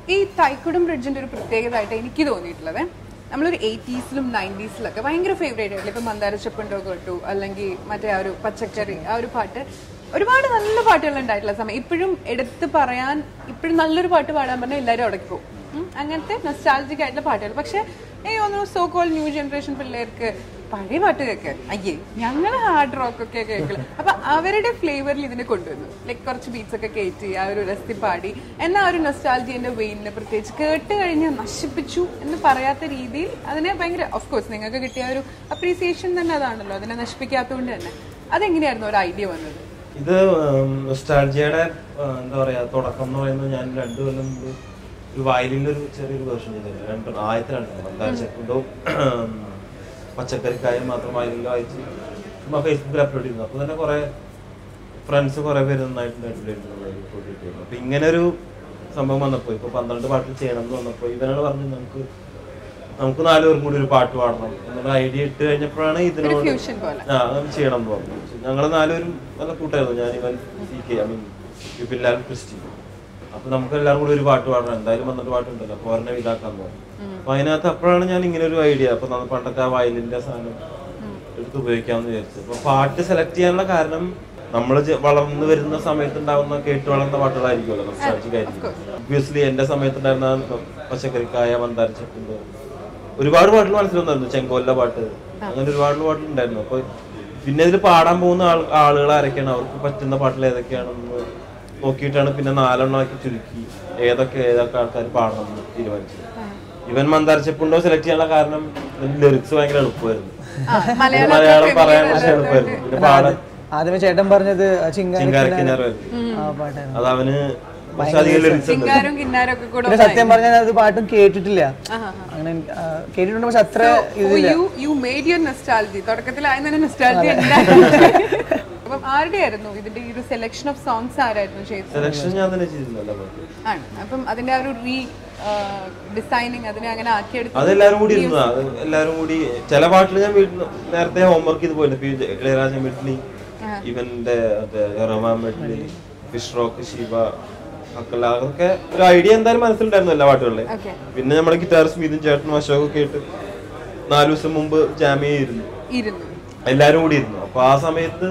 ഈ തൈക്കുടം ബ്രിഡ്ജിന്റെ ഒരു പ്രത്യേകതയായിട്ട് എനിക്ക് തോന്നിയിട്ടുള്ളത് നമ്മളൊരു എയ്റ്റീസിലും നയൻറ്റീസിലൊക്കെ ഭയങ്കര ഫേവറേറ്റ് ആയിട്ടില്ല ഇപ്പൊ മന്ദാര ചെപ്പുണ്ടോ കേട്ടു അല്ലെങ്കിൽ മറ്റേ ആ ഒരു പച്ചക്കറി ആ ഒരു പാട്ട് ഒരുപാട് നല്ല പാട്ടുകൾ ഉണ്ടായിട്ടുള്ള സമയം ഇപ്പോഴും എടുത്ത് പറയാൻ ഇപ്പോഴും നല്ലൊരു പാട്ട് പാടാൻ പറഞ്ഞാൽ എല്ലാവരും അവിടേക്ക് പോകും ഉം, അങ്ങനത്തെ നസ്റ്റാൾജിക് ആയിട്ടുള്ള പാട്ടുകൾ പക്ഷെ എനിക്ക് തോന്നുന്നു സോ കോൾ ന്യൂ ജനറേഷൻ പിള്ളേർക്ക് പഴയ പാട്ട് കേൾക്ക് അയ്യേ ഞങ്ങൾ ഹാർഡ് റോക്ക് ഒക്കെ കേൾക്കില്ല അപ്പൊ അവരുടെ ഫ്ലേവറിൽ ഇതിനെ കൊണ്ടുവന്നു ലൈക്ക് കുറച്ച് ബീറ്റ്സ് ഒക്കെ കയറ്റി ആ ഒരു രസത്തിൽ പാടി എന്നാൽ ആ ഒരു നൊസ്റ്റാൾജിന്റെ വെയിനിനെ പ്രത്യേകിച്ച് കേട്ട് കഴിഞ്ഞ് നശിപ്പിച്ചു എന്ന് പറയാത്ത രീതിയിൽ അതിനെ ഭയങ്കര ഓഫ് കോഴ്സ് നിങ്ങൾക്ക് കിട്ടിയ ആ ഒരു അപ്രീസിയേഷൻ തന്നെ അതാണല്ലോ അതിനെ നശിപ്പിക്കാത്തതുകൊണ്ട് തന്നെ അതെങ്ങനെയായിരുന്നു ഒരു ഐഡിയ വന്നത് ഇത് സ്റ്റാൾജിയുടെ എന്താ പറയാ തുടക്കം എന്ന് പറയുന്നത് ഞാൻ രണ്ടു കൊല്ലം മുമ്പ് ഒരു വയലിൻ്റെ ഒരു ചെറിയൊരു വേർഷൻ ചെയ്തിരുന്നു രണ്ട് ആദ്യത്തെ രണ്ടെണ്ണം എന്താ ചെക്കുണ്ടോ പച്ചക്കറിക്കായും മാത്രം വയലിൽ വായിച്ച് ചുമ്മാ ഫേസ്ബുക്കിൽ അപ്ലോഡ് ചെയ്യുന്നു അപ്പോൾ തന്നെ കുറെ ഫ്രണ്ട്സ് കുറെ പേര് നന്നായിട്ട് അപ്ലോഡ് അപ്പൊ ഇങ്ങനെ ഒരു സംഭവം വന്നപ്പോൾ ഇപ്പൊ പന്ത്രണ്ട് പാട്ടിൽ ചെയ്യണം എന്ന് വന്നപ്പോൾ ഇവനോട് പറഞ്ഞു നമുക്ക് നമുക്ക് നാലുപേർക്കും കൂടി ഒരു പാട്ട് പാടണം എന്നുള്ള ഐഡിയ ഇട്ട് കഴിഞ്ഞപ്പോഴാണ് ഇതിനോട് ഫ്യൂഷൻ പോലെ ആ അത് ചെയ്യണം എന്ന് പറഞ്ഞു ഞങ്ങൾ നാലുപേരും നല്ല കൂട്ടായിരുന്നു ഞാൻ ഇവൻ സി കെ ഐ മീൻ പിള്ളേരും ക്രിസ്റ്റി അപ്പൊ നമുക്ക് എല്ലാവരും കൂടി ഒരു പാട്ട് പാടണം എന്തായാലും വന്നിട്ട് പാട്ടുണ്ടല്ലോ അപ്പൊ ഒരെണ്ണം ഇതാക്കാന്ന് പറഞ്ഞു അപ്പൊ അതിനകത്ത് അപ്പോഴാണ് ഞാൻ ഇങ്ങനെ ഒരു ഐഡിയ അപ്പൊ നമ്മ പണ്ടത്തെ ആ വയലിന്റെ സാധനം എടുത്ത് ഉപയോഗിക്കാമെന്ന് വിചാരിച്ചു അപ്പൊ പാട്ട് സെലക്ട് ചെയ്യാനുള്ള കാരണം നമ്മൾ വളർന്നു വരുന്ന സമയത്ത് ഉണ്ടാവുന്ന കേട്ട് വളർന്ന പാട്ടുകളായിരിക്കുമല്ലോ സംസാരിച്ചിട്ടായിരിക്കും ഒബ്വിയസ്ലി എന്റെ സമയത്തുണ്ടായിരുന്ന പച്ചക്കറിക്കായ മന്ദാരിച്ചിട്ടുണ്ട് ഒരുപാട് പാട്ടുകൾ മനസ്സിൽ വന്നായിരുന്നു ചെങ്കോല്ല പാട്ട് അങ്ങനെ ഒരുപാട് പാട്ടുകൾ ഉണ്ടായിരുന്നു അപ്പൊ പിന്നെ ഇതിൽ പാടാൻ പോകുന്ന ആൾ ആളുകൾ ആരൊക്കെയാണ് അവർക്ക് പറ്റുന്ന പാട്ടുകൾ ഏതൊക്കെയാണെന്ന് നോക്കിയിട്ടാണ് പിന്നെ നാലെണ്ണമാക്കി ചുരുക്കി ഏതൊക്കെ ഏതൊക്കെ ആൾക്കാർ പാടണം എന്ന് തീരുമാനിച്ചത് ഇവൻ മന്ദാരച്ചപ്പുണ്ടോ സെലക്ട് ചെയ്യാനുള്ള കാരണം ലിറിക്സ് ഭയങ്കര എളുപ്പമായിരുന്നു ആ, മലയാളം മലയാളം പറയാൻ കുറച്ച് എളുപ്പമായിരുന്നു പിന്നെ പാടാൻ ആദ്യമേ ചേട്ടൻ പറഞ്ഞത് ചിങ്കാരി ചിങ്കാരക്കിനാറായിരുന്നു ആ പാട്ടായിരുന്നു അത് അവന് കുറച്ചധികം ലിറിക്സ് ഉണ്ട് ചിങ്കാരും കിന്നാരും ഒക്കെ കൂടെ പിന്നെ സത്യം പറഞ്ഞാൽ അത് പാട്ടും കേട്ടിട്ടില്ല അങ്ങനെ എനിക്ക്, ആ, കേട്ടിട്ടുണ്ട് പക്ഷെ അത്ര ഇതില്ല you you made your nostalgia തുടക്കത്തിലായ നെസ്റ്റാൾജി അപ്പം ആരുടെയായിരുന്നു ഇതിന്റെ ഈ ഒരു സെലക്ഷൻ ഓഫ് സോങ്സ് ആരായിരുന്നു ചെയ്തത് സെലക്ഷൻ ഞാൻ തന്നെ ചെയ്തിരുന്നല്ലോ പാട്ട് ആണ് അപ്പം അതിന്റെ ആ ഒരു റീ ഡിസൈനിങ് അതിനെ അങ്ങനെ ആക്കിയെടുത്ത് അതെല്ലാരും കൂടി ഇരുന്നതാ അത് എല്ലാരും കൂടി ചില പാട്ടിൽ ഞാൻ വീട്ടിൽ നേരത്തെ ഹോംവർക്ക് ചെയ്ത് പോയിട്ടുണ്ട് ഇപ്പൊ ഈ ഇളയരാജ മെഡ്ലി ഇവന്റെ റമാൻ മെഡ്ലി ഫിഷ് റോക്ക് ശിവ അക്കല്ല അതൊക്കെ ഒരു ഐഡിയ എന്തായാലും മനസ്സിലുണ്ടായിരുന്നു എല്ലാ പാട്ടുകളിലും ഓക്കെ പിന്നെ നമ്മുടെ ഗിറ്റാർ സ്മീതും ചേട്ടനും അശോകും ഒക്കെ ആയിട്ട് നാല് ദിവസം മുമ്പ് ജാം ചെയ്തിരുന്നു ഇരുന്നു എല്ലാരും കൂടി ഇരുന്നു അപ്പൊ ആ സമയത്ത്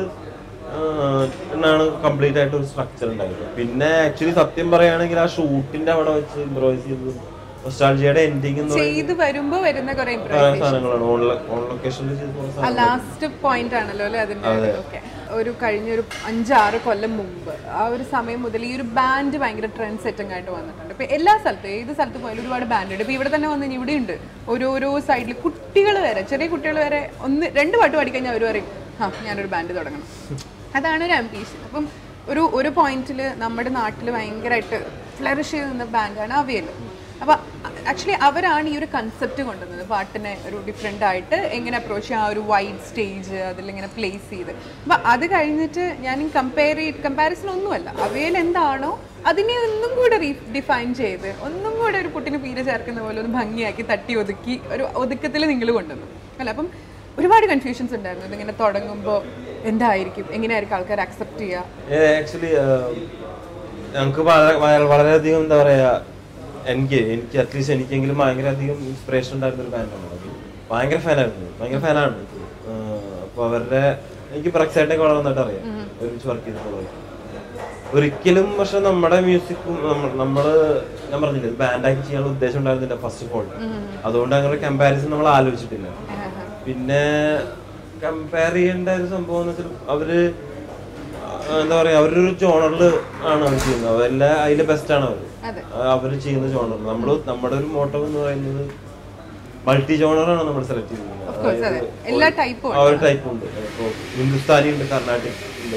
ആണ് കംപ്ലീറ്റ് ആയിട്ട് ഒരു സ്ട്രക്ചർ ഉണ്ടായത് പിന്നെ ആക്ച്വലി സത്യം പറയുകയാണെങ്കിൽ ആ ഷൂട്ടിന്റെ അവിടെ വെച്ച് ഇംപ്രോവൈസ് ചെയ്തത് നൊസ്റ്റാൾജിയുടെ എൻഡിങ് എന്ന് പറയുന്നത് ചെയ്ത് വരുമ്പോ വരുന്ന കുറെ കുറെ സാധനങ്ങളാണ് ഓൺ ഓൺ ലൊക്കേഷനിൽ ചെയ്ത കുറെ ആ സാധനങ്ങൾ ലാസ്റ്റ് പോയിന്റ് ആണല്ലോ അല്ലെ അതിന്റെ ഓക്കെ ഒരു കഴിഞ്ഞൊരു അഞ്ചാറ് കൊല്ലം മുമ്പ് ആ ഒരു സമയം മുതൽ ഈ ഒരു ബാൻഡ് ഭയങ്കര ട്രെൻഡ് സെറ്റിംഗ് ആയിട്ട് വന്നിട്ടുണ്ട് ഇപ്പൊ എല്ലാ സ്ഥലത്തും ഏത് സ്ഥലത്ത് പോയാലും ഒരുപാട് ബാൻഡ് ഉണ്ട് ഇപ്പൊ ഇവിടെ തന്നെ വന്നു ഇവിടെ ഉണ്ട് ഓരോരോ സൈഡിൽ കുട്ടികൾ വരെ ചെറിയ കുട്ടികൾ വരെ ഒന്ന് രണ്ട് പാട്ട് പാടിക്കഴിഞ്ഞാൽ അവർ പറയും ആ ഞാനൊരു ബാൻഡ് തുടങ്ങണം അതാണ് ഒരു അംബീഷൻ അപ്പം ഒരു ഒരു പോയിന്റിൽ നമ്മുടെ നാട്ടിൽ ഭയങ്കരമായിട്ട് ഫ്ലറിഷ് ചെയ്ത് നിന്ന ബാൻഡാണ് അവയൽ അപ്പൊ ആക്ച്വലി അവരാണ് ഈ ഒരു കൺസെപ്റ്റ് കൊണ്ടുവന്നത് പാട്ടിനെ ഒരു ഡിഫറെൻ്റ് ആയിട്ട് എങ്ങനെ അപ്രോച്ച് ചെയ്യാം ആ ഒരു വൈഡ് സ്റ്റേജ് അതിലിങ്ങനെ പ്ലേസ് ചെയ്ത് അപ്പൊ അത് കഴിഞ്ഞിട്ട് ഞാൻ കമ്പയർ ചെയ്ത് കമ്പാരിസൺ ഒന്നുമല്ല അവയിൽ എന്താണോ അതിനെ ഒന്നും കൂടെ റീ ഡിഫൈൻ ചെയ്ത് ഒന്നും കൂടെ ഒരു കുട്ടിന് പീര ചേർക്കുന്ന പോലെ ഒന്ന് ഭംഗിയാക്കി തട്ടി ഒതുക്കി ഒരു ഒതുക്കത്തിൽ നിങ്ങൾ കൊണ്ടുവന്നു അല്ല അപ്പം ഒരുപാട് കൺഫ്യൂഷൻസ് ഉണ്ടായിരുന്നു ഇതിങ്ങനെ തുടങ്ങുമ്പോൾ എന്തായിരിക്കും എങ്ങനെയായിരിക്കും ആൾക്കാർ അക്സെപ്റ്റ് ചെയ്യുക ആക്ച്വലി ഞങ്ങൾക്ക് വളരെ വളരെ- വളരെയധികം എന്താ പറയാ എനിക്ക് എനിക്ക് അറ്റ്ലീസ്റ്റ് എനിക്കെങ്കിലും ഭയങ്കര അധികം ഇൻസ്പിറേഷൻ ഉണ്ടായിരുന്ന ഒരു ബാൻഡാണ് അത് ഭയങ്കര ഫാനായിരുന്നു ഭയങ്കര ഫാനാണ് അപ്പൊ അവരുടെ എനിക്ക് പ്രക്സൈറ്റൊക്കെ വളരെ നന്നായിട്ട് അറിയാം ഒരുമിച്ച് വർക്ക് ചെയ്തിട്ടുള്ളത് ഒരിക്കലും പക്ഷെ നമ്മുടെ മ്യൂസിക്കും നമ്മള് ഞാൻ പറഞ്ഞില്ലേ ബാൻഡാക്കി ചെയ്യാനുള്ള ഉദ്ദേശം ഉണ്ടായിരുന്നില്ല ഫസ്റ്റ് ഓഫ് ഓൾ അതുകൊണ്ട് അങ്ങനെ കമ്പാരിസൺ നമ്മൾ ആലോചിച്ചിട്ടില്ല പിന്നെ കമ്പയർ ചെയ്യേണ്ട ഒരു സംഭവം എന്ന് വെച്ചാൽ അവര് ആ, എന്താ പറയാ അവരൊരു ജോണറിൽ ആണ് അവർ ചെയ്യുന്നത് അവരെല്ലാം അതിലെ ബെസ്റ്റ് ആണ് അവർ അതെ അവര് ചെയ്യുന്ന ജോണർ നമ്മള് നമ്മുടെ ഒരു മോട്ടോ എന്ന് പറയുന്നത് മൾട്ടി ജോണറാണ് നമ്മൾ സെലക്ട് Of course, അതെ. എല്ലാ ടൈപ്പും ആ ഒരു ടൈപ്പ് ഉണ്ട് ഇപ്പൊ ഹിന്ദുസ്ഥാനി ഉണ്ട് കർണാട്ടിക് ഉണ്ട്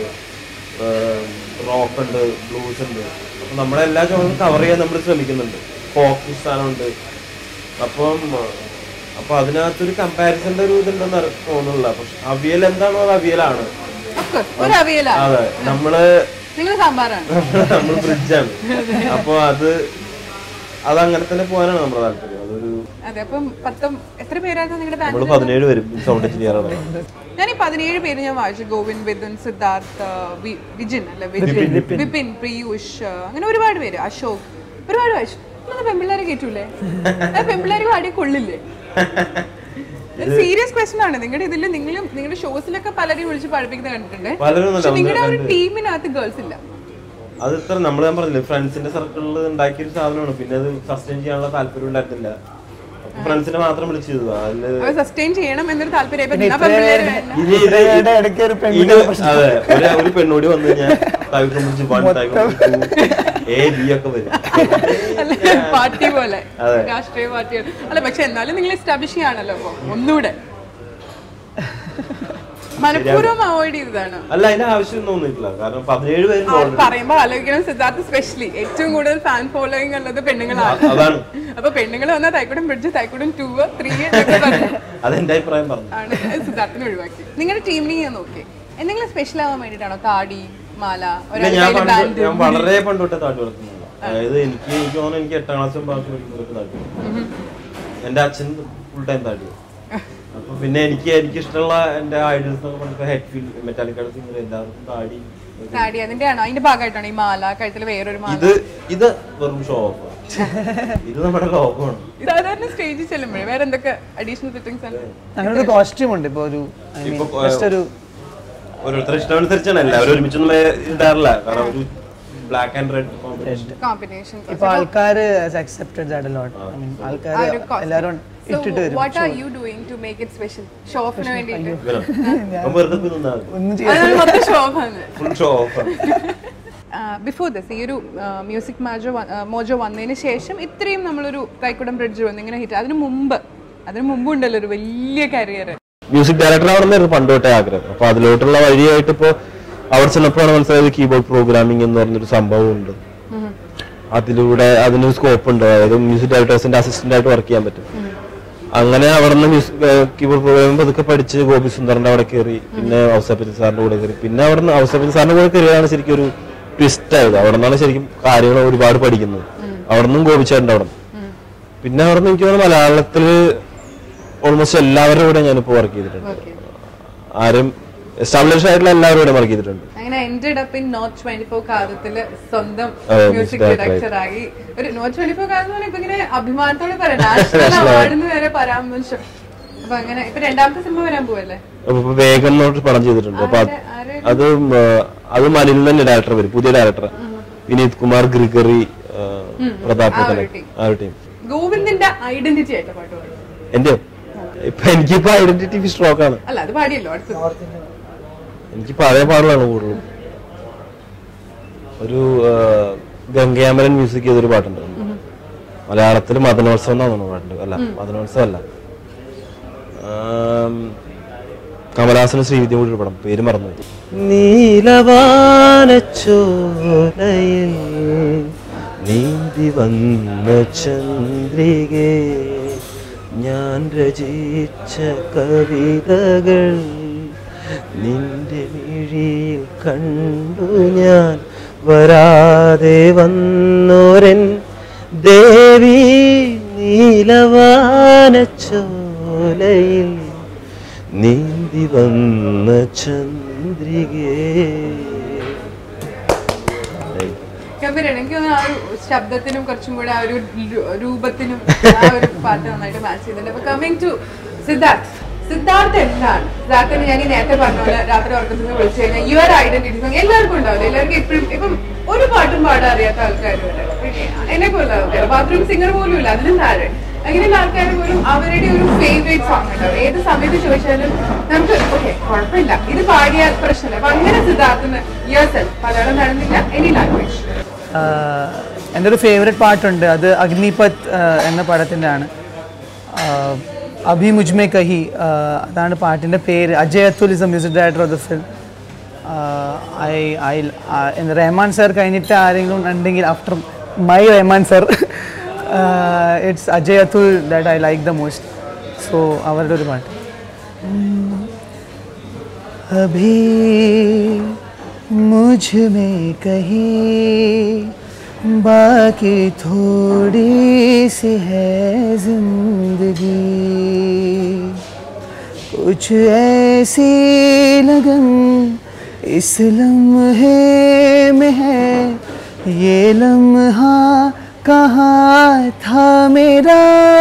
റോക്ക് ഉണ്ട് ബ്ലൂസ് ഉണ്ട് അപ്പൊ നമ്മുടെ എല്ലാ ജോണറും കവർ ചെയ്യാൻ നമ്മൾ ശ്രമിക്കുന്നുണ്ട് ഫോക്ക് സ്ഥാനമുണ്ട് അപ്പം അപ്പൊ അതിനകത്തൊരു കമ്പാരിസന്റെ ഒരു ഇതുണ്ടെന്ന് അറി- തോന്നുന്നില്ല പക്ഷെ അവിയൽ എന്താണോ അത് അവിയലാണ് Of course, ഒരു അവിയലാണ് അതെ നമ്മള് നിങ്ങൾ സാമ്പാറാണ് നമ്മൾ ബ്രിഡ്ജാണ് അപ്പൊ അത് അത് അങ്ങനെ തന്നെ പോകാനാണ് നമ്മുടെ താല്പര്യം അതൊരു അതെ അപ്പം പത്തും എത്ര പേരായിരുന്നു നിങ്ങളുടെ നമ്മൾ ബാൻഡ് പതിനേഴ് വരും സൗണ്ട് എഞ്ചിനീയർ ആണ് ഞാൻ ഈ പതിനേഴ് പേര് ഞാൻ വായിച്ചു ഗോവിന്ദ് വിപിൻ സിദ്ധാർത്ഥ് വി- വിജിൻ അല്ലെ വിജിൻ വിപിൻ പ്രിയൂഷ് അങ്ങനെ ഒരുപാട് പേര് അശോക് ഒരുപാട് വായിച്ചു എന്നാ പെമ്പിള്ളേരെ കേറ്റൂലേ ആ പെമ്പിള്ളേര് പാടിയ കൊള്ളില്ലേ സീരിയസ് ക്വസ്റ്റൻ ആണ് നിങ്ങളുടെ ഇതിൽ നിങ്ങളും നിങ്ങളുടെ ഷോസിലൊക്കെ പലരെയും വിളിച്ച് പഠിപ്പിക്കുന്നത് കണ്ടിട്ടുണ്ട് പലരും പക്ഷെ ഒന്നുമില്ല നിങ്ങളുടെ ആ ഒരു ടീമിനകത്ത് ഗേൾസ് ഇല്ല അത് ഇത്ര നമ്മൾ ഞാൻ പറഞ്ഞില്ലേ ഫ്രണ്ട്സിന്റെ സർക്കിളിൽ ഉണ്ടാക്കിയ ഒരു സാധനമാണ് പിന്നെ അത് സസ്റ്റെയിൻ ചെയ്യാനുള്ള താല്പര്യം ഉണ്ടായിരുന്നില്ല അപ്പൊ ഫ്രണ്ട്സിനെ മാത്രം വിളിച്ചു ചെയ്തു അതില് അത് സസ്റ്റെയിൻ ചെയ്യണം എന്നൊരു താല്പര്യം ഇപ്പൊ എന്നാ പെമ്പിള്ളേര് വേണ്ട ഇനി ഇത് ഇത്രയുടെ ഇടയ്ക്ക് ഒരു ഇത് അതെ ഒരു ഒരു പെണ്ണോടി വന്നു കഴിഞ്ഞാൽ തൈക്കം പിടിച്ച് വൺ തൈക്കം എ ബി ഒക്കെ വരും അല്ല പാർട്ടി പോലെ അതെ. രാഷ്ട്രീയ പാർട്ടി അല്ല പക്ഷെ എന്നാലും നിങ്ങൾ എസ്റ്റാബ്ലിഷ് ചെയ്യാണല്ലോ അപ്പൊ ഒന്നുകൂടെ മനഃപൂർവ്വം അവോയ്ഡ് ചെയ്തതാണ് അല്ല അതിന്റെ ആവശ്യം തോന്നിയിട്ടില്ല കാരണം പതിനേഴ് പേരും ആ, പറയുമ്പോ ആലോചിക്കണം സിദ്ധാർത്ഥ് സ്പെഷ്യലി ഏറ്റവും കൂടുതൽ ഫാൻ ഫോളോയിങ് ഉള്ളത് പെണ്ണുങ്ങളാണ് അതാണ് അപ്പൊ പെണ്ണുങ്ങൾ വന്നാൽ Thaikkudam bridge Thaikkudam two three എന്നൊക്കെ പറഞ്ഞു അതെന്റെ അഭിപ്രായം പറഞ്ഞു ആണ് സിദ്ധാർത്ഥിനെ ഒഴിവാക്കി നിങ്ങളുടെ ടീമിനെ ഞാൻ നോക്കി എന്തെങ്കിലും സ്പെഷ്യൽ ആവാൻ വേണ്ടിട്ടാണോ താടി മാല പിന്നെ ഞാൻ ഒരാളുടെ പണ്ട് ബാൻഡ് ഞാൻ വളരെ പണ്ട് തൊട്ടേ താടി വളർത്തുന്നില്ല അതായത് എനിക്ക് എനിക്ക് തോന്നുന്നു എനിക്ക് എട്ടാം ക്ലാസ് ഒമ്പതാം പഠിക്കുമ്പോഴൊക്കെ താടി വളർത്തുന്നു. എന്റെ അച്ഛൻ ഫുൾ ടൈം താടി അപ്പൊ പിന്നെ എനിക്ക് എനിക്ക് ഇഷ്ടമുള്ള എന്റെ ഐഡിയൽസ് എന്നൊക്കെ പറഞ്ഞിട്ട് ഹെഡ് ഫീൽ മെറ്റാലിക്കാട് സിംഗർ എല്ലാവർക്കും താടി താടി അതിന്റെ ആണോ അതിന്റെ ഭാഗമായിട്ടാണ് ഈ മാല കഴുത്തിൽ വേറൊരു മാല ഇത് ഇത് വെറും ഷോ ഓഫ് ഇത് നമ്മുടെ ലോകമാണ് സാധാരണ സ്റ്റേജിൽ ചെല്ലുമ്പോഴേ വേറെ എന്തൊക്കെ അഡീഷണൽ ഫിറ്റിംഗ്സ് ആണ് അങ്ങനെ ഒരു കോസ്റ്റ്യൂം ഉണ്ട് ഇപ്പൊ ഒരു ഇപ്പൊ, ജസ്റ്റ് ഒരു ഓരോരുത്തരുടെ ഇഷ്ടമനുസരിച്ചാണ് എല്ലാവരും ഒരുമിച്ചൊന്നും ഇടാറില്ല കാരണം ഒരു black and red combination combination ഇപ്പൊ ആൾക്കാര് accepted that lot I mean ആൾക്കാര് എല്ലാരും ഇട്ടിട്ട് വരും what are you doing to make it special show ഓഫിന് വേണ്ടിയിട്ട് വെറുതെ പോയി നിന്നാൽ മതി ഒന്നും ചെയ്യാൻ അതാണ് മൊത്തം ഷോ ഓഫാണ് full show off before this ഈ ഒരു മ്യൂസിക് മാജോ മോജോ വന്നതിന് ശേഷം ഇത്രയും നമ്മളൊരു കൈക്കുടം ബ്രിഡ്ജ് വന്നു ഇങ്ങനെ ഹിറ്റ് അതിന് മുമ്പ് അതിന് മുമ്പ് ഉണ്ടല്ലോ ഒരു വലിയ കരിയർ മ്യൂസിക് ഡയറക്ടർ ആവണമെന്നായിരുന്നു പണ്ട് തൊട്ടേ ആഗ്രഹം അപ്പൊ അതിലോട്ടുള്ള വഴിയായിട്ട് ഇപ്പോ അവിടെ ചെന്നപ്പോഴാണ് മനസ്സിലായത് കീബോർഡ് പ്രോഗ്രാമിംഗ് എന്ന് പറഞ്ഞൊരു സംഭവം ഉണ്ട് അതിലൂടെ അതിനൊരു സ്കോപ്പ് ഉണ്ട് അതായത് മ്യൂസിക് ഡയറക്ടേഴ്സിന്റെ അസിസ്റ്റന്റ് ആയിട്ട് വർക്ക് ചെയ്യാൻ പറ്റും അങ്ങനെ അവിടെ നിന്ന് മ്യൂസിക് കീബോർഡ് പ്രോഗ്രാമിംഗ് പതുക്കെ പഠിച്ച് ഗോപി സുന്ദറിന്റെ അവിടെ കയറി പിന്നെ ഔസഫലി സാറിന്റെ കൂടെ കയറി പിന്നെ അവിടെ നിന്ന് ഔസഫലി സാറിന്റെ കൂടെ കയറിയാണ് ശരിക്കും ഒരു ട്വിസ്റ്റ് ആയത് അവിടെ നിന്നാണ് ശരിക്കും കാര്യങ്ങൾ ഒരുപാട് പഠിക്കുന്നത് അവിടെ നിന്നും ഗോപിച്ചേട്ടൻ്റെ അവിടെ നിന്ന് പിന്നെ അവിടെ നിന്ന് എനിക്ക് തോന്നുന്നു മലയാളത്തില് ഓൾമോസ്റ്റ് എല്ലാവരുടെ കൂടെ ഞാനിപ്പോ വർക്ക് ചെയ്തിട്ടുണ്ട് ഓക്കെ ആരും എസ്റ്റാബ്ലിഷ് ആയിട്ടുള്ള എല്ലാവരും കൂടെ വർക്ക് ചെയ്തിട്ടുണ്ട് അങ്ങനെ ended up in north twenty four കാലത്തില് സ്വന്തം അതെ, മ്യൂസിക് music ഡയറക്ടർ ആയി ഒരു നോർത്ത് ട്വന്റി ഫോർ കാലത്ത് ഇപ്പൊ ഇങ്ങനെ അഭിമാനത്തോടെ പറയാം നാഷണൽ അവാർഡിന് വരെ പരാമർശം അപ്പൊ അങ്ങനെ ഇപ്പൊ രണ്ടാമത്തെ സിനിമ വരാൻ പോവല്ലേ അപ്പൊ ഇപ്പൊ വേഗം എന്നൊരു പടം ചെയ്തിട്ടുണ്ട് അപ്പൊ അത് ആരെ അത് ഉം, ആ, അത് മലിൽ തന്നെ ഡയറക്ടർ വരും പുതിയ ഡയറക്ടർ വിനീത് കുമാർ ഗ്രിഗറി ആ, പ്രതാപ് ആ ഒരു മുതലേ, team. ആ ഒരു ടീം ഗോവിന്ദിന്റെ ഐഡന്റിറ്റി ആയിട്ട് പാട്ട് പാടും എന്റെ ഇപ്പൊ എനിക്കിപ്പോ ഐഡന്റിറ്റി സ്ട്രോക്ക് ആണ് അല്ല അത് പാടിയല്ലോ അടുത്തത് എനിക്ക് പഴയ പാടലാണ് കൂടുതലും ഒരു ആ, ഗംഗയാമരൻ മ്യൂസിക് ചെയ്തൊരു പാട്ടുണ്ട് മലയാളത്തിൽ മദനോത്സവം എന്നാണ് പാട്ടുണ്ട് അല്ല മദനോത്സവം അല്ല ആം, കമലഹാസനും ശ്രീവിദ്യ കൂടി ഒരു പടം പേര് മറന്നു നീലവാനച്ചോലയിൽ നീന്തി വന്ന ചന്ദ്രികെ ഞാൻ രചിച്ച കവിതകൾ നിന്റെ മിഴിയിൽ കണ്ടു ഞാൻ വരാതെ വന്നോരൻ ദേവി നീലവാനച്ചോലയിൽ നീന്തി വന്ന ചന്ദ്രികേ ഗംഭീരാണ് എനിക്ക് തോന്നുന്നു ആ ഒരു ശബ്ദത്തിനും കുറച്ചും കൂടെ ആ ഒരു രു- രൂപത്തിനും ആ ഒരു പാട്ട് നന്നായിട്ട് മാച്ച് ചെയ്തിട്ടുണ്ട് അപ്പൊ കമ്മിങ് ടു സിദ്ധാർത്ഥ് സിദ്ധാർത്ഥ് എന്താണ് സിദ്ധാർത്ഥിന് ഞാൻ ഈ നേരത്തെ പറഞ്ഞ പോലെ രാത്രി ഉറക്കത്തിൽ നിന്ന് വിളിച്ചു കഴിഞ്ഞാൽ യുവർ ഐഡന്റിറ്റി സോങ് എല്ലാവർക്കും ഉണ്ടാവില്ല എല്ലാവർക്കും ഇപ്പോഴും ഇപ്പം ഒരു പാട്ടും പാടാൻ അറിയാത്ത ആൾക്കാരുണ്ട് എന്നെ പോലുള്ള ആൾക്കാർ ബാത്റൂം സിംഗർ പോലും ഇല്ല അതിലും താഴെ അങ്ങനെയുള്ള ആൾക്കാർ പോലും അവരുടെ ഒരു ഫേവറേറ്റ് സോങ് ഉണ്ടാവും ഏത് സമയത്ത് ചോദിച്ചാലും നമുക്ക് ഓക്കെ കുഴപ്പമില്ല ഇത് പാടിയാൽ പ്രശ്നമില്ല അപ്പൊ അങ്ങനെ സിദ്ധാർത്ഥിന് യുവർ സെൽഫ് മലയാളം നടന്നില്ല എനി ലാംഗ്വേജ് ആഹ് എൻ്റെ ഒരു ഫേവറേറ്റ് പാട്ടുണ്ട് അത് അഗ്നിപത് ആഹ് എന്ന പടത്തിൻ്റെ ആണ് ആഹ് അഭി മുജ്മെ കഹി ആഹ് അതാണ് പാട്ടിൻ്റെ പേര് Ajay Atul is a music director of the film I I Rahman sir കഴിഞ്ഞിട്ട് ആരെങ്കിലും ഉണ്ടെങ്കിൽ after my Rahman sir it's Ajay Atul that I like the most so അവരുടെ ഒരു പാട്ട് अभी मुझ में कहीं बाकी थोड़ी सी है जिंदगी कुछ ऐसी लगन इस लम्हे में है ये लम्हा कहाँ था मेरा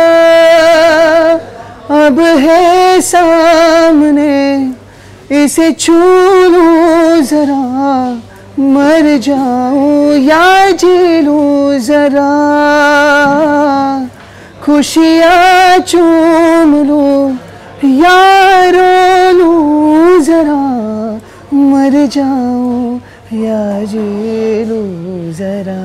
अब है सामने इसे छू लूं जरा मर जाऊं या जी लूं जरा खुशियाँ चूम लूं या रो लूं जरा मर जाऊं या जी लूं जरा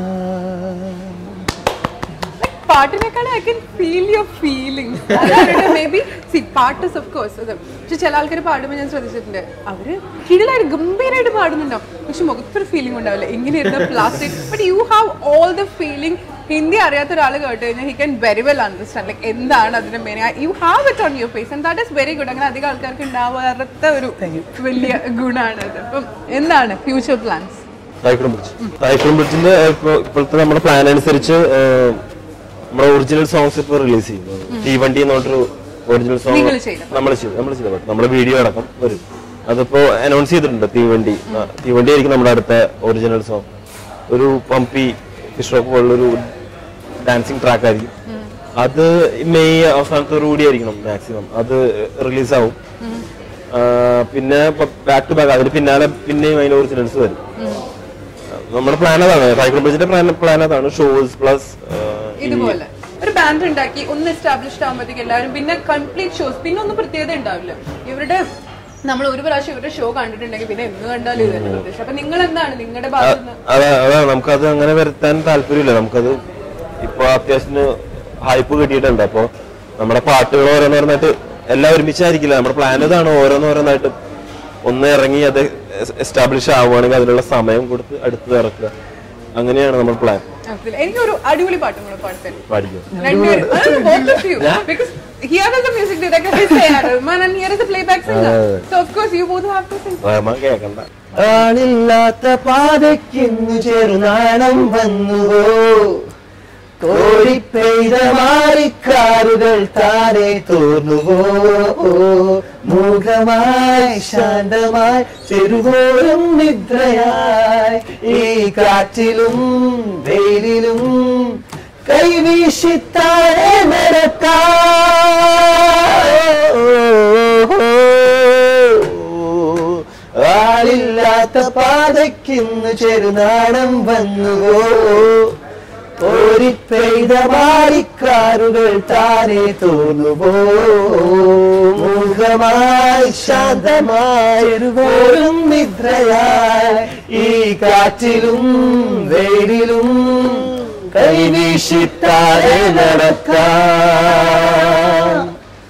പാട്ടിനേക്കാൾ I can feel your feeling maybe see പാട്ട് ഓഫ് കോഴ്സ് അത് പക്ഷെ ചില ആൾക്കാർ പാടുമ്പോൾ ഞാൻ ശ്രദ്ധിച്ചിട്ടുണ്ട് അവര് കിടിലായിട്ട് ഗംഭീരമായിട്ട് പാടുന്നുണ്ടാവും പക്ഷെ മുഖത്തൊരു ഫീലിംഗ് ഉണ്ടാവില്ല ഇങ്ങനെയിരുന്ന plastic but you have all the feeling Hindi അറിയാത്ത ഒരാൾ കേട്ട് കഴിഞ്ഞാൽ he can very well understand like എന്താണ് അതിന്റെ main you have it on your face and that is very good അങ്ങനെ അധികം ആൾക്കാർക്ക് ഉണ്ടാവാത്ത ഒരു വലിയ ഗുണമാണ് അത് അപ്പം എന്താണ് future plans Thaikkudam bridge Thaikkudam ബ്രിഡ്ജിന്റെ ഇപ്പൊ- ഇപ്പോഴത്തെ നമ്മുടെ പ്ലാൻ അനുസരിച്ച് ഏഹ്, നമ്മുടെ ഒറിജിനൽ സോങ്സ് ഇപ്പൊ റിലീസ് ചെയ്യും തീവണ്ടി എന്ന് പറഞ്ഞൊരു ഒറിജിനൽ സോങ് നിങ്ങൾ ചെയ്ത നമ്മൾ ചെയ്തു നമ്മൾ ചെയ്ത പാട്ട് നമ്മുടെ വീഡിയോ അടക്കം വരും അതിപ്പോ അനൗൺസ് ചെയ്തിട്ടുണ്ട് തീവണ്ടി ആ, തീവണ്ടി ആയിരിക്കും നമ്മുടെ അടുത്ത ഒറിജിനൽ സോങ് ഒരു പമ്പി ഫിഷ് പോലുള്ളൊരു ഡാൻസിങ് ട്രാക്ക് ആയിരിക്കും അത് മെയ് അവസാനത്തോടു കൂടി ആയിരിക്കണം മാക്സിമം അത് റിലീസാവും പിന്നെ ബാക്ക് ടു ബാക്ക് അതിന് പിന്നാലെ പിന്നെയും അതിന്റെ ഒറിജിനൽസ് വരും നമ്മുടെ പ്ലാൻ അതാണ് സൈക്കിൾ ബ്രിഡ്ജിന്റെ പ്ലാൻ പ്ലാൻ അതാണ് ഷോസ് പ്ലസ് ഇതുപോലെ ഒരു ബാൻഡ് ഉണ്ടാക്കി ഒന്ന് എസ്റ്റാബ്ലിഷ്ഡ് ആകുമ്പോഴത്തേക്ക് എല്ലാവരും പിന്നെ കംപ്ലീറ്റ് ഷോസ് പിന്നെ ഒന്നും പ്രത്യേകത ഉണ്ടാവില്ല ഇവരുടെ നമ്മൾ ഒരു പ്രാവശ്യം ഇവരുടെ ഷോ കണ്ടിട്ടുണ്ടെങ്കിൽ പിന്നെ എന്ന് കണ്ടാലും ഇത് തന്നെ പ്രതീക്ഷ അപ്പൊ നിങ്ങൾ എന്താണ് നിങ്ങളുടെ ഭാഗത്ത് നിന്ന് അതാ അതാ നമുക്കത് അങ്ങനെ വരുത്താൻ താല്പര്യമില്ല നമുക്കത് ഇപ്പൊ അത്യാവശ്യത്തിന് ഹൈപ്പ് കിട്ടിയിട്ടുണ്ട് അപ്പൊ നമ്മുടെ പാട്ടുകൾ ഓരോന്നോരോന്നായിട്ട് എല്ലാം ഒരുമിച്ചായിരിക്കില്ല നമ്മുടെ പ്ലാൻ ഇതാണ് ഓരോന്നോരോന്നായിട്ട് ഒന്ന് ഇറങ്ങി അത് എസ്റ്റാബ്ലിഷ് ആവുകയാണെങ്കിൽ അതിനുള്ള സമയം കൊടുത്ത് അടുത്ത് ഇറക്കുക അങ്ങനെയാണ് നമ്മുടെ പ്ലാൻ മനസ്സിലായി. എനിക്കൊരു അടിപൊളി പാട്ടും കൂടെ പാടുത്തരും പാടിക്കുക രണ്ടുപേരും both of you because here is the music director is A.R. Rahman and here is the playback singer so of course you both have to sing Rahman കേൾക്കണ്ട ആളില്ലാത്ത പാതയ്ക്കിന്നു ചെറുനാണം വന്നുവോ കോരിപ്പെയ്ത മാറിക്കാറുകൾ താനെ തോന്നുവോ മൂകമായി ശാന്തമായി ചെറുപോലും നിദ്രയായി ഈ കാറ്റിലും വെയിലിലും കൈവീശി താഴെ നടക്കാം ആളില്ലാത്ത പാതയ്ക്കിന്ന് ചെറുനാടം വന്നുവോ ഓരിപ്പെയ്ത മാറിക്കാറുകൾ താനെ തോന്നുവോ മൂകമായി ശാന്തമായി പോലും നിദ്രയായി ഈ കാറ്റിലും വെയിലിലും കൈവീശിത്താരെ നടക്കാം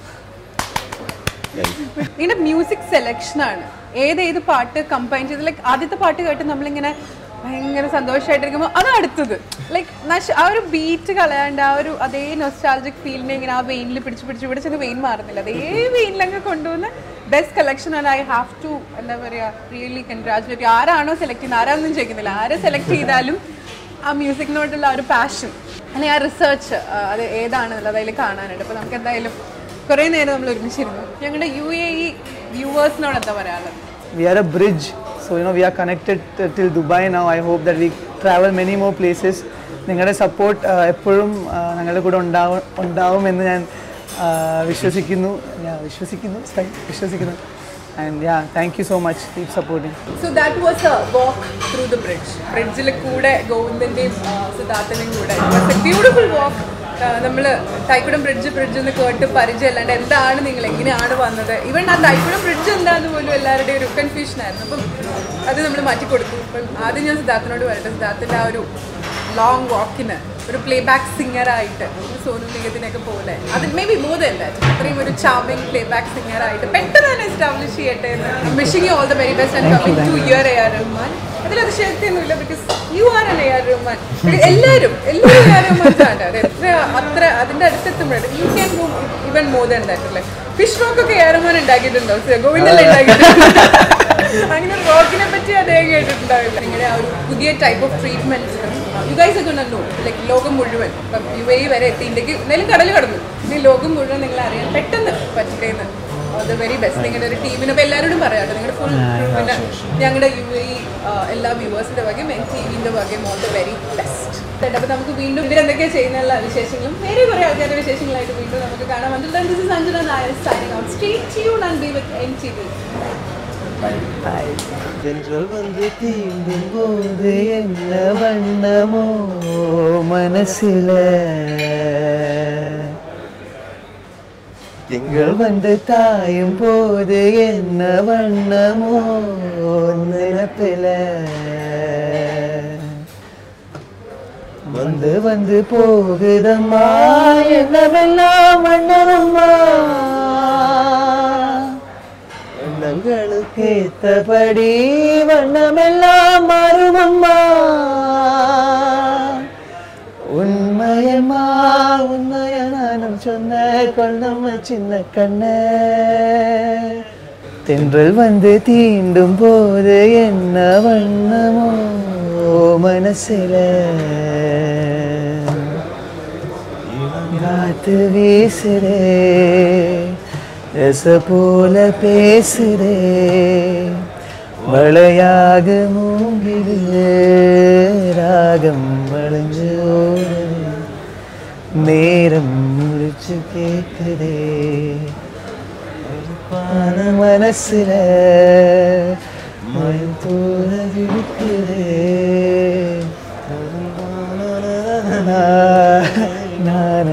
നിങ്ങളുടെ മ്യൂസിക് സെലക്ഷൻ ആണ് ഏത് ഏത് പാട്ട് കമ്പൈൻ ചെയ്ത് ലൈക്ക് ആദ്യത്തെ പാട്ട് കേട്ട് നമ്മളിങ്ങനെ ഭയങ്കര സന്തോഷമായിട്ടിരിക്കുമ്പോൾ അത് അടുത്തത് ലൈക്ക് ആ ഒരു ബീറ്റ് കളയാണ്ട് ആ ഒരു അതേ നൊസ്റ്റാൾജിക് ഫീലിനെ ഇങ്ങനെ ആ വെയിനിൽ പിടിച്ച് പിടിച്ച് പിടിച്ചത് വെയിൻ മാറുന്നില്ല അതേ വെയിനിലങ്ങ് കൊണ്ടുവന്ന് ബെസ്റ്റ് കളക്ഷൻ ആണ് ഐ ഹാവ് ടു എന്താ പറയുക റിയലി കൺഗ്രാജുലേറ്റ് ആരാണോ സെലക്ട് ചെയ്യുന്നത് ആരാന്നും ചോദിക്കുന്നില്ല ആരെ സെലക്ട് ചെയ്താലും ആ മ്യൂസിക്കിനോടുള്ള ആ ഒരു പാഷൻ അല്ലെങ്കിൽ ആ റിസർച്ച് അത് ഏതാണെന്നുള്ളത് അതിൽ കാണാനുണ്ട് അപ്പോൾ നമുക്ക് എന്തായാലും കുറേ നേരം നമ്മൾ ഒരുമിച്ചിരുന്നു ഞങ്ങളുടെ യു എ ഇ വ്യൂവേഴ്സിനോട് എന്താ പറയാനുള്ളത് we are a bridge so you know we are connected t- till dubai now i hope that we travel many more places നിങ്ങളുടെ സപ്പോർട്ട് എപ്പോഴും ആ, ഞങ്ങളുടെ കൂടെ ഉണ്ടാവും ഉണ്ടാവുമെന്ന് ഞാൻ ആ, വിശ്വസിക്കുന്നു ഞാൻ വിശ്വസിക്കുന്നു sorry, വിശ്വസിക്കുന്നു and yeah thank you so much keep supporting so that was a walk through the bridge ബ്രിഡ്ജിൽ കൂടെ ഗോവിന്ദന്റെയും സിദ്ധാർത്ഥന്റെയും കൂടെ ബ്യൂട്ടിഫുൾ വാക്ക് നമ്മൾ തൈക്കുടം ബ്രിഡ്ജ് ബ്രിഡ്ജ് എന്ന് കേട്ട് പരിചയം അല്ലാണ്ട് എന്താണ് നിങ്ങൾ എങ്ങനെയാണ് വന്നത് ഇവൻ ആ തൈക്കുടം ബ്രിഡ്ജ് എന്താന്ന് പോലും എല്ലാവരുടെയും ഒരു കൺഫ്യൂഷൻ ആയിരുന്നു അപ്പം അത് നമ്മൾ മാറ്റി കൊടുത്തു അപ്പം ആദ്യം ഞാൻ സിദ്ധാർത്ഥനോട് പറയട്ടെ സിദ്ധാർത്ഥൻ്റെ ആ ഒരു ലോങ് വാക്കിന് ഒരു പ്ലേ ബാക്ക് സിംഗറായിട്ട് സോനു നിഗത്തിനൊക്കെ പോലെ അത് maybe more than that അത്രയും ഒരു ചാമിങ് പ്ലേ ബാക്ക് സിംഗറായിട്ട് പെട്ടെന്ന് തന്നെ എസ്റ്റാബ്ലിഷ് ചെയ്യട്ടെ എന്ന് wishing you all the very best and coming to year A R Rahman അതിൽ അതിശയക്തിയൊന്നുമില്ല because you are an A R Rahman എല്ലാവരും എല്ലാവരും എ ആർ റഹ്മാൻസാണ് അത് എത്ര അത്ര അതിൻ്റെ അടുത്തെത്തുമ്പോഴാണ് you can go even more than that അല്ലേ ഫിഷ് റോക്ക് ഒക്കെ എ ആർ റഹ്മാൻ ഉണ്ടാക്കിയിട്ടുണ്ടോ ഗോവിന്ദല്ലേ ഉണ്ടാക്കിയിട്ടുണ്ട് അങ്ങനെ റോക്കിനെ പറ്റി അദ്ദേഹം കേട്ടിട്ടുണ്ടാവില്ല നിങ്ങളുടെ ആ ഒരു പുതിയ type of treatment you guys ഒക്കെ ഉണ്ടല്ലോ ലൈക്ക് ലോകം മുഴുവൻ ഇപ്പം യു എ വരെ എത്തിയിട്ടുണ്ടെങ്കിൽ എന്തായാലും കടൽ കടന്നു ഇനി ലോകം മുഴുവൻ നിങ്ങൾ അറിയാൻ പെട്ടെന്ന് പറ്റേന്ന് ദ വെരി ബെസ്റ്റ് നിങ്ങളുടെ ഒരു ടീമിന് അപ്പോൾ എല്ലാവരോടും പറയാം കേട്ടോ നിങ്ങളുടെ ഫുൾ പിന്നെ ഞങ്ങളുടെ യു എ എല്ലാ വ്യൂവേഴ്സിൻ്റെ വകയും എൻ ടി വിൻ്റെ വകയും ഓൾ ദ വെരി ബെസ്റ്റ് അപ്പോൾ നമുക്ക് വീണ്ടും ഇവരെന്തൊക്കെയാണ് ചെയ്യുന്നുള്ള വിശേഷങ്ങളും വേറെ കുറേ ആൾക്കാരുടെ വിശേഷങ്ങളായിട്ട് വീണ്ടും നമുക്ക് കാണാം അതിൽ this is Anjana Nair signing out stay tuned and be with N T V தென்றல் வந்து தீண்டும் போது என்ன வண்ணமோ மனசில திங்கள் வந்து தாயும் போது என்ன வண்ணமோ நிலப்பில வந்து வந்து போகுதம்மா என்னவெல்லாம் வண்ணனம்மா எண்ணங்களுக்கு ஏத்தபடி வண்ணமெல்லாம் மாறுமம்மா உண்மையம்மா உண்மைய நானும் சொன்ன கொள்ளம்மா சின்ன கண்ண தென்றல் வந்து தீண்டும் போது என்ன வண்ணமோ மனசில காத்து வீசுதே ரச போல பேசுதே மழையாக மூங்கிடு ராகம் வளைஞ்சு ஓடுது நேரம் முடிச்சு கேக்குதே பான மனசுல மயம் தூர இருக்குதே நான